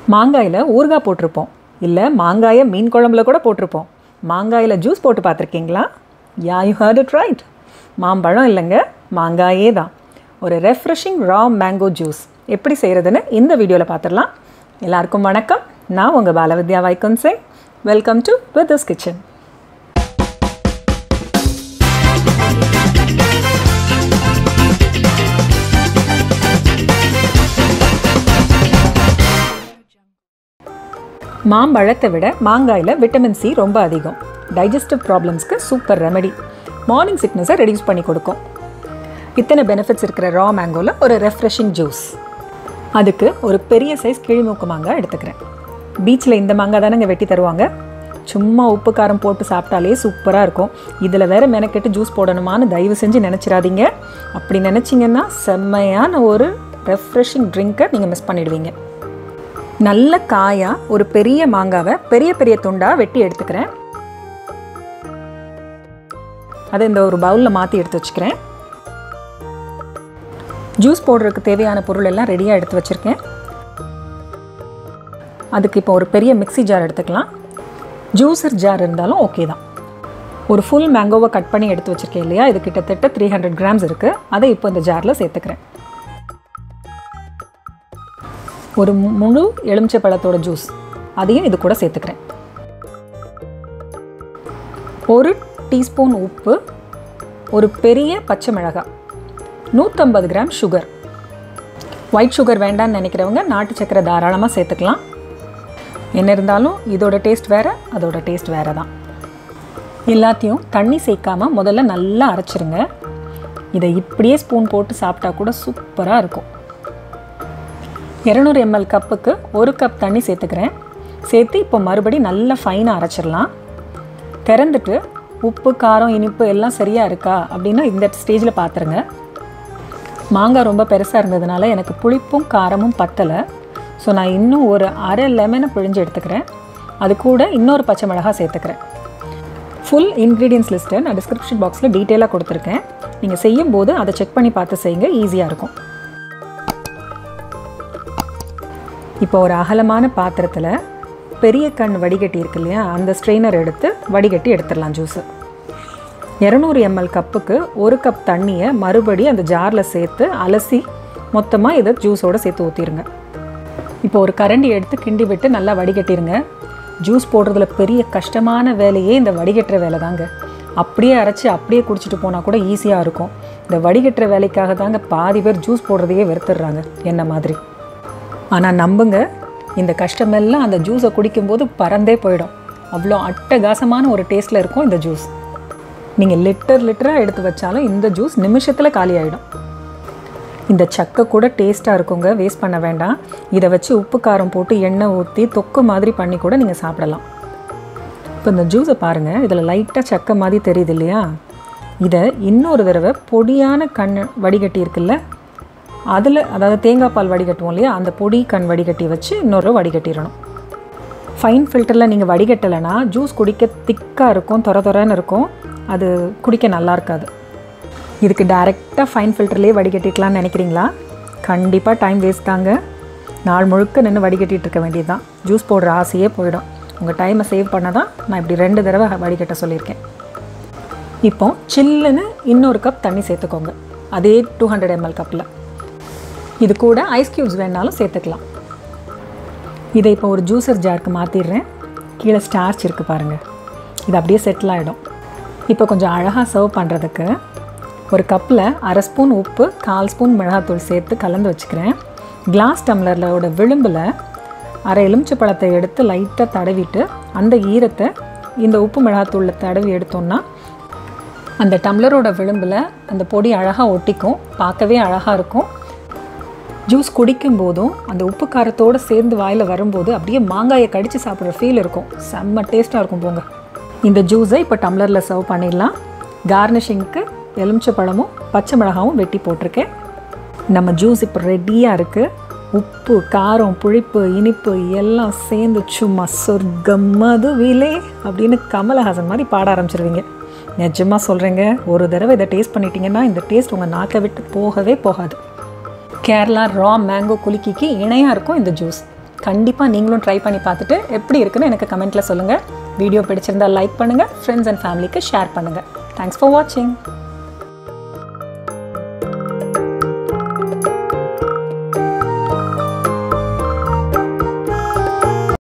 மாங்காயில் ஊறுகாய் போட்டிருப்போம் இல்லை மாங்காயை மீன் குழம்புல கூட போட்டிருப்போம் மாங்காயில் ஜூஸ் போட்டு பார்த்துருக்கீங்களா yeah you heard it right மாம்பழம் இல்லைங்க மாங்காயே தான் ஒரு ரெஃப்ரெஷிங் ரா மேங்கோ ஜூஸ் எப்படி செய்கிறதுன்னு இந்த வீடியோவில் பார்த்துடலாம் எல்லாருக்கும் வணக்கம் நான் உங்கள் பாலவித்யா வைக்கன்சே வெல்கம் டு வித் கிச்சன் மாம்பழத்தை விட மாங்காயில் விட்டமின் சி ரொம்ப அதிகம் டைஜஸ்டிவ் ப்ராப்ளம்ஸ்க்கு சூப்பர் ரெமெடி மார்னிங் சிக்னஸை ரெடியூஸ் பண்ணி கொடுக்கும் இத்தனை பெனிஃபிட்ஸ் இருக்கிற ரா மேங்கோவில் ஒரு ரெஃப்ரெஷிங் ஜூஸ் அதுக்கு ஒரு பெரிய சைஸ் கிழிமூக்கு மாங்காய் எடுத்துக்கிறேன் பீச்சில் இந்த மாங்காய் தானேங்க வெட்டி தருவாங்க சும்மா உப்பு காரம் போட்டு சாப்பிட்டாலே சூப்பராக இருக்கும் இதில் வேற மெனக்கெட்டு ஜூஸ் போடணுமான்னு தயவு செஞ்சு நினச்சிடாதீங்க அப்படி நினச்சிங்கன்னா செம்மையான ஒரு ரெஃப்ரெஷிங் ட்ரிங்கை நீங்கள் மிஸ் பண்ணிடுவீங்க நல்ல காயாக ஒரு பெரிய மாங்காவை பெரிய பெரிய துண்டாக வெட்டி எடுத்துக்கிறேன் அதை இந்த ஒரு பவுலில் மாற்றி எடுத்து வச்சுக்கிறேன் ஜூஸ் போடுறதுக்கு தேவையான பொருள் எல்லாம் ரெடியாக எடுத்து வச்சுருக்கேன் அதுக்கு இப்போ ஒரு பெரிய மிக்ஸி ஜார் எடுத்துக்கலாம் ஜூஸர் ஜார் இருந்தாலும் ஓகே தான் ஒரு ஃபுல் மேங்கோவை கட் பண்ணி எடுத்து வச்சுருக்கேன் இல்லையா இது கிட்டத்தட்ட த்ரீ ஹண்ட்ரட் கிராம்ஸ் இருக்குது அதை இப்போ இந்த ஜாரில் சேர்த்துக்கிறேன் ஒரு முழு எலுமிச்சை பழத்தோட ஜூஸ் அதையும் இது கூட சேர்த்துக்கிறேன் ஒரு டீஸ்பூன் உப்பு ஒரு பெரிய பச்சை மிளகாய் நூற்றம்பது கிராம் சுகர் ஒயிட் சுகர் வேண்டாம்னு நினைக்கிறவங்க நாட்டு சக்கரை தாராளமாக சேர்த்துக்கலாம் என்ன இருந்தாலும் இதோட டேஸ்ட் வேறு அதோட டேஸ்ட் வேறு தான் எல்லாத்தையும் தண்ணி சேர்க்காமல் முதல்ல நல்லா அரைச்சிருங்க இதை இப்படியே ஸ்பூன் போட்டு சாப்பிட்டா கூட சூப்பராக இருக்கும் இரநூறு எம்எல் கப்புக்கு ஒரு கப் தண்ணி சேர்த்துக்கிறேன் சேர்த்து இப்போ மறுபடி நல்லா ஃபைனாக அரைச்சிடலாம் திறந்துட்டு உப்பு காரம் இனிப்பு எல்லாம் சரியாக இருக்கா அப்படின்னு இந்த ஸ்டேஜில் பார்த்துருங்க மாங்காய் ரொம்ப பெருசாக இருந்ததுனால எனக்கு புளிப்பும் காரமும் பத்தலை ஸோ நான் இன்னும் ஒரு அரை லெமனை பிழிஞ்சு எடுத்துக்கிறேன் அது கூட இன்னொரு பச்சை மிளகா சேர்த்துக்கிறேன் ஃபுல் இன்க்ரீடியன்ஸ் லிஸ்ட்டை நான் டிஸ்கிரிப்ஷன் பாக்ஸில் டீட்டெயிலாக கொடுத்துருக்கேன் நீங்கள் செய்யும்போது அதை செக் பண்ணி பார்த்து செய்யுங்க ஈஸியாக இருக்கும் இப்போ ஒரு அகலமான பாத்திரத்தில் பெரிய கண் வடிகட்டி இருக்கு இல்லையா அந்த ஸ்ட்ரெயினர் எடுத்து வடிகட்டி எடுத்துடலாம் ஜூஸு இரநூறு எம்எல் கப்புக்கு ஒரு கப் தண்ணியை மறுபடி அந்த ஜாரில் சேர்த்து அலசி மொத்தமாக இதை ஜூஸோடு சேர்த்து ஊற்றிடுங்க இப்போ ஒரு கரண்டி எடுத்து கிண்டி விட்டு நல்லா வடிகட்டிருங்க ஜூஸ் போடுறதுல பெரிய கஷ்டமான வேலையே இந்த வடிகட்டுற வேலை தாங்க அப்படியே அரைச்சி அப்படியே குடிச்சிட்டு போனால் கூட ஈஸியாக இருக்கும் இந்த வடிகட்டுற வேலைக்காக தாங்க பாதி பேர் ஜூஸ் போடுறதையே வெறுத்துடுறாங்க என்ன மாதிரி ஆனால் நம்புங்க இந்த கஷ்டமெல்லாம் அந்த ஜூஸை குடிக்கும்போது பறந்தே போயிடும் அவ்வளோ அட்டகாசமான ஒரு டேஸ்ட்டில் இருக்கும் இந்த ஜூஸ் நீங்கள் லிட்டர் லிட்டராக எடுத்து வச்சாலும் இந்த ஜூஸ் நிமிஷத்தில் காலி ஆகிடும் இந்த சக்கை கூட டேஸ்ட்டாக இருக்குங்க வேஸ்ட் பண்ண வேண்டாம் இதை வச்சு உப்பு காரம் போட்டு எண்ணெய் ஊற்றி தொக்கு மாதிரி பண்ணி கூட நீங்கள் சாப்பிடலாம் இப்போ இந்த ஜூஸை பாருங்கள் இதில் லைட்டாக சக்கை மாதிரி தெரியுது இல்லையா இதை இன்னொரு தடவை பொடியான கண் வடிகட்டி இருக்குல்ல அதில் அதாவது தேங்காய் பால் வடிகட்டுவோம் இல்லையா அந்த பொடி கண் வடிகட்டி வச்சு இன்னொரு வடிகட்டிடணும் ஃபைன் ஃபில்டரில் நீங்கள் வடிகட்டலைன்னா ஜூஸ் குடிக்க திக்காக இருக்கும் தொர தொரன்னு இருக்கும் அது குடிக்க நல்லா இருக்காது இதுக்கு டைரெக்டாக ஃபைன் ஃபில்டர்லேயே வடிகட்டிக்கலாம்னு நினைக்கிறீங்களா கண்டிப்பாக டைம் வேஸ்ட் தாங்க நாள் முழுக்க நின்று வடிகட்டிகிட்டு இருக்க வேண்டியது தான் ஜூஸ் போடுற ஆசையே போயிடும் உங்கள் டைமை சேவ் பண்ண தான் நான் இப்படி ரெண்டு தடவை வடிகட்ட சொல்லியிருக்கேன் இப்போ சில்லுன்னு இன்னொரு கப் தண்ணி சேர்த்துக்கோங்க அதே டூ ஹண்ட்ரட் எம்எல் கப்பில் இது கூட ஐஸ் க்யூப்ஸ் வேணாலும் சேர்த்துக்கலாம் இதை இப்போ ஒரு ஜூஸர் ஜாருக்கு மாற்றிடுறேன் கீழே ஸ்டார்ச் இருக்குது பாருங்கள் இது அப்படியே செட்டில் ஆகிடும் இப்போ கொஞ்சம் அழகாக சர்வ் பண்ணுறதுக்கு ஒரு கப்பில் அரை ஸ்பூன் உப்பு கால் ஸ்பூன் மிளகாத்தூள் சேர்த்து கலந்து வச்சுக்கிறேன் கிளாஸ் டம்ளரோட விளிம்பில் அரை எலுமிச்சை பழத்தை எடுத்து லைட்டாக தடவிட்டு அந்த ஈரத்தை இந்த உப்பு மிளகாத்தூளில் தடவி எடுத்தோம்னா அந்த டம்ளரோட விளிம்பில் அந்த பொடி அழகாக ஒட்டிக்கும் பார்க்கவே அழகாக இருக்கும் ஜூஸ் குடிக்கும் போதும் அந்த உப்பு காரத்தோடு சேர்ந்து வாயில் வரும்போது அப்படியே மாங்காயை கடித்து சாப்பிட்ற ஃபீல் இருக்கும் செம்ம டேஸ்ட்டாக இருக்கும் போங்க இந்த ஜூஸை இப்போ டம்ளரில் சர்வ் பண்ணிடலாம் கார்னிஷிங்க்கு எலுமிச்சை பழமும் பச்சை மிளகாவும் வெட்டி போட்டிருக்கேன் நம்ம ஜூஸ் இப்போ ரெடியாக இருக்குது உப்பு காரம் புளிப்பு இனிப்பு எல்லாம் சேர்ந்து சும்மா சொர்க்கம் மதுவிலே அப்படின்னு கமலஹாசன் மாதிரி பாட ஆரம்பிச்சிருவீங்க நிஜமாக சொல்கிறேங்க ஒரு தடவை இதை டேஸ்ட் பண்ணிட்டீங்கன்னா இந்த டேஸ்ட் உங்கள் நாக்கை விட்டு போகவே போகாது கேரளா ரா மேங்கோ குலுக்கிக்கு இணையாக இருக்கும் இந்த ஜூஸ் கண்டிப்பாக நீங்களும் ட்ரை பண்ணி பார்த்துட்டு எப்படி இருக்குன்னு எனக்கு கமெண்ட்டில் சொல்லுங்கள் வீடியோ பிடிச்சிருந்தா லைக் பண்ணுங்கள் ஃப்ரெண்ட்ஸ் அண்ட் ஃபேமிலிக்கு ஷேர் பண்ணுங்கள் தேங்க்ஸ் ஃபார் வாட்சிங்